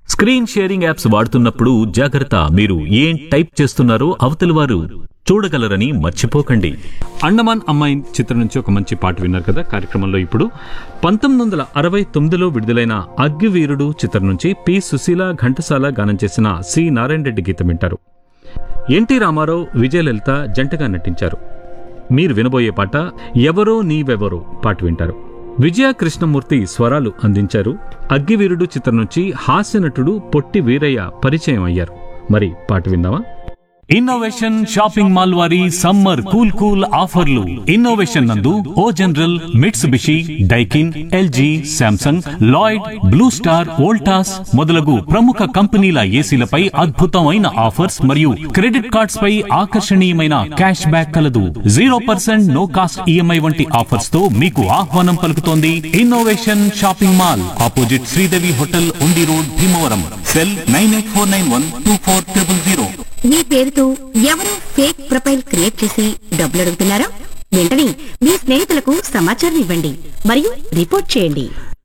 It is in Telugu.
స్క్రీన్ షేరింగ్ యాప్స్ వాడుతున్నప్పుడు జాగ్రత్త మీరు ఏం టైప్ చేస్తున్నారో అవతలి వారు చూడగలరని మర్చిపోకండి అండమాన్ అమ్మాయి చిత్రం నుంచి ఒక మంచి పాట విన్నారు కదా కార్యక్రమంలో ఇప్పుడు పంతొమ్మిది వందల అరవై తొమ్మిదిలో విడుదలైన అగ్గివీరుడు చిత్రం నుంచి పి సుశీల ఘంటసాల గానం చేసిన సి నారాయణ రెడ్డి గీతం వింటారు ఎన్టీ రామారావు విజయలలిత జంటగా నటించారు మీరు వినబోయే పాట ఎవరో నీవెవరో పాట వింటారు విజయ కృష్ణమూర్తి స్వరాలు అందించారు అగ్గివీరుడు చిత్రం నుంచి హాస్య నటుడు పొట్టి వీరయ్య పరిచయం అయ్యారు మరి పాట విందామా ఇన్నోవేషన్ షాపింగ్ మాల్ వారి సమ్మర్ కూల్ కూల్ ఆఫర్లు ఇన్నోవేషన్ నందు O General Mitsubishi Daikin LG Samsung Lloyd Blue Star Voltas మొదలగు ప్రముఖ కంపెనీల ఏసీలపై అద్భుతమైన ఆఫర్స్ మరియు క్రెడిట్ కార్డ్స్ పై ఆకర్షణీయమైన క్యాష్ బ్యాక్ కలదు zero percent no cost EMI వంటి ఆఫర్స్ తో మీకు ఆహ్వానం పలుకుతోంది innovation shopping mall opposite Sridevi hotel Undi road Bhimavaram cell nine eight four nine one two four triple zero మీ పేరుతో ఎవరో ఫేక్ ప్రొఫైల్ క్రియేట్ చేసి డబ్బులు అడుగుతున్నారా వెంటనే మీ స్నేహితులకు సమాచారం ఇవ్వండి మరియు రిపోర్ట్ చేయండి